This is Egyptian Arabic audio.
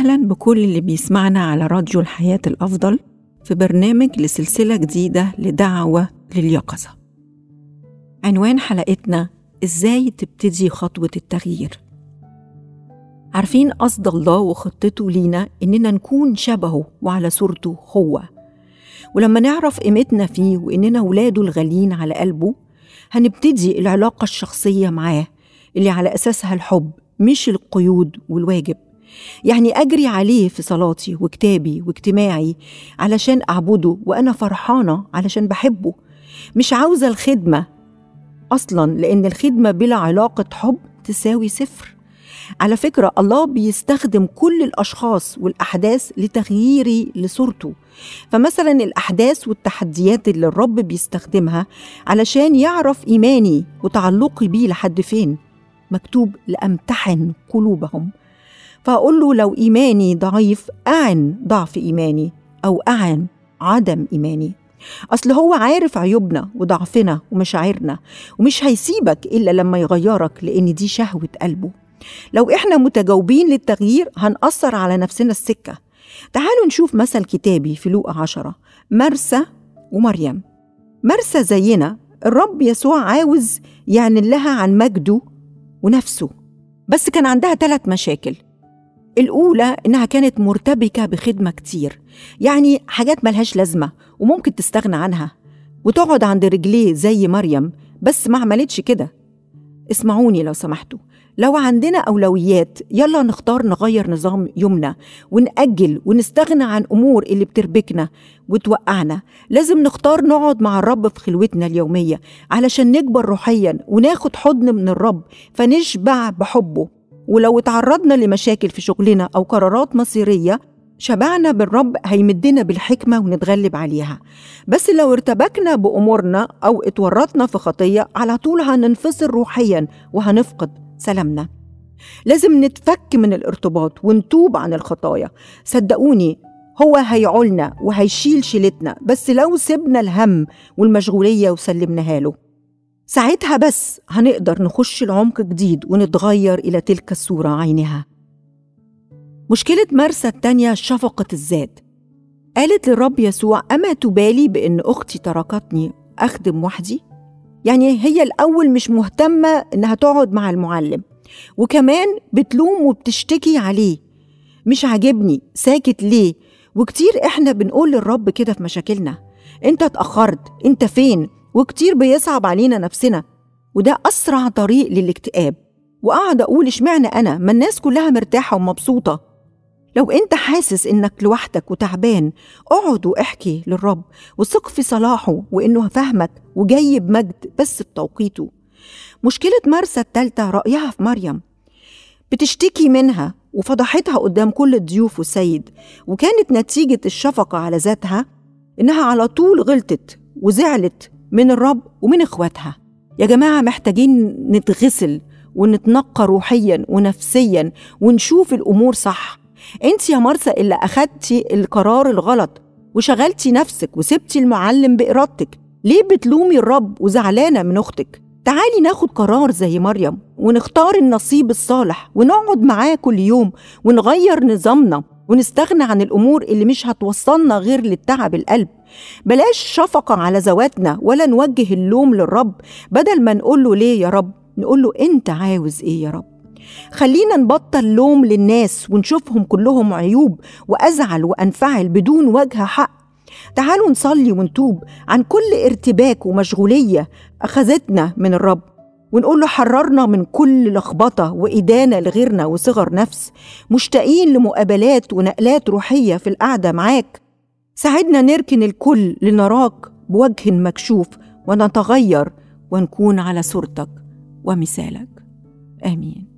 أهلا بكل اللي بيسمعنا على راديو الحياة الأفضل في برنامج لسلسلة جديدة لدعوة لليقظة عنوان حلقتنا إزاي تبتدي خطوة التغيير عارفين قصد الله وخطته لينا إننا نكون شبهه وعلى صورته هو ولما نعرف قيمتنا فيه وإننا ولاده الغاليين على قلبه هنبتدي العلاقة الشخصية معاه اللي على أساسها الحب مش القيود والواجب يعني أجري عليه في صلاتي وكتابي واجتماعي علشان أعبده وأنا فرحانة علشان بحبه مش عاوزة الخدمة أصلا لأن الخدمة بلا علاقة حب تساوي صفر على فكرة الله بيستخدم كل الأشخاص والأحداث لتغييري لصورته فمثلا الأحداث والتحديات اللي الرب بيستخدمها علشان يعرف إيماني وتعلقي بيه لحد فين مكتوب لأمتحن قلوبهم فأقول له لو إيماني ضعيف أعن ضعف إيماني أو أعن عدم إيماني أصل هو عارف عيوبنا وضعفنا ومشاعرنا ومش هيسيبك إلا لما يغيرك لأن دي شهوة قلبه لو إحنا متجاوبين للتغيير هنأثر على نفسنا السكة تعالوا نشوف مثل كتابي في لوقا عشرة مرسى ومريم مرسى زينا الرب يسوع عاوز يعلن لها عن مجده ونفسه بس كان عندها ثلاث مشاكل الأولى إنها كانت مرتبكة بخدمة كتير يعني حاجات ملهاش لازمة وممكن تستغنى عنها وتقعد عند رجليه زي مريم بس ما عملتش كده اسمعوني لو سمحتوا لو عندنا أولويات يلا نختار نغير نظام يومنا ونأجل ونستغنى عن أمور اللي بتربكنا وتوقعنا لازم نختار نقعد مع الرب في خلوتنا اليومية علشان نكبر روحيا وناخد حضن من الرب فنشبع بحبه ولو اتعرضنا لمشاكل في شغلنا أو قرارات مصيرية شبعنا بالرب هيمدنا بالحكمة ونتغلب عليها بس لو ارتبكنا بأمورنا أو اتورطنا في خطية على طول هننفصل روحيا وهنفقد سلامنا لازم نتفك من الارتباط ونتوب عن الخطايا صدقوني هو هيعولنا وهيشيل شيلتنا بس لو سيبنا الهم والمشغولية وسلمناها له ساعتها بس هنقدر نخش لعمق جديد ونتغير إلى تلك الصورة عينها مشكلة مرسى التانية شفقة الذات قالت للرب يسوع أما تبالي بأن أختي تركتني أخدم وحدي؟ يعني هي الأول مش مهتمة إنها تقعد مع المعلم وكمان بتلوم وبتشتكي عليه مش عاجبني ساكت ليه وكتير إحنا بنقول للرب كده في مشاكلنا أنت اتأخرت أنت فين وكتير بيصعب علينا نفسنا وده أسرع طريق للاكتئاب وأقعد أقول اشمعنى أنا ما الناس كلها مرتاحة ومبسوطة لو أنت حاسس إنك لوحدك وتعبان اقعد واحكي للرب وثق في صلاحه وإنه فاهمك وجاي بمجد بس بتوقيته مشكلة مرسى التالتة رأيها في مريم بتشتكي منها وفضحتها قدام كل الضيوف والسيد وكانت نتيجة الشفقة على ذاتها إنها على طول غلطت وزعلت من الرب ومن إخواتها يا جماعة محتاجين نتغسل ونتنقى روحيا ونفسيا ونشوف الأمور صح انت يا مرسى اللي أخدتي القرار الغلط وشغلتي نفسك وسبتي المعلم بإرادتك ليه بتلومي الرب وزعلانة من أختك تعالي ناخد قرار زي مريم ونختار النصيب الصالح ونقعد معاه كل يوم ونغير نظامنا ونستغنى عن الأمور اللي مش هتوصلنا غير للتعب القلب بلاش شفقة على ذواتنا ولا نوجه اللوم للرب بدل ما نقول له ليه يا رب نقول له أنت عاوز إيه يا رب خلينا نبطل لوم للناس ونشوفهم كلهم عيوب وأزعل وأنفعل بدون وجه حق تعالوا نصلي ونتوب عن كل ارتباك ومشغولية أخذتنا من الرب ونقول له حررنا من كل لخبطة وإدانة لغيرنا وصغر نفس مشتاقين لمقابلات ونقلات روحية في القعدة معاك ساعدنا نركن الكل لنراك بوجه مكشوف ونتغير ونكون على صورتك ومثالك آمين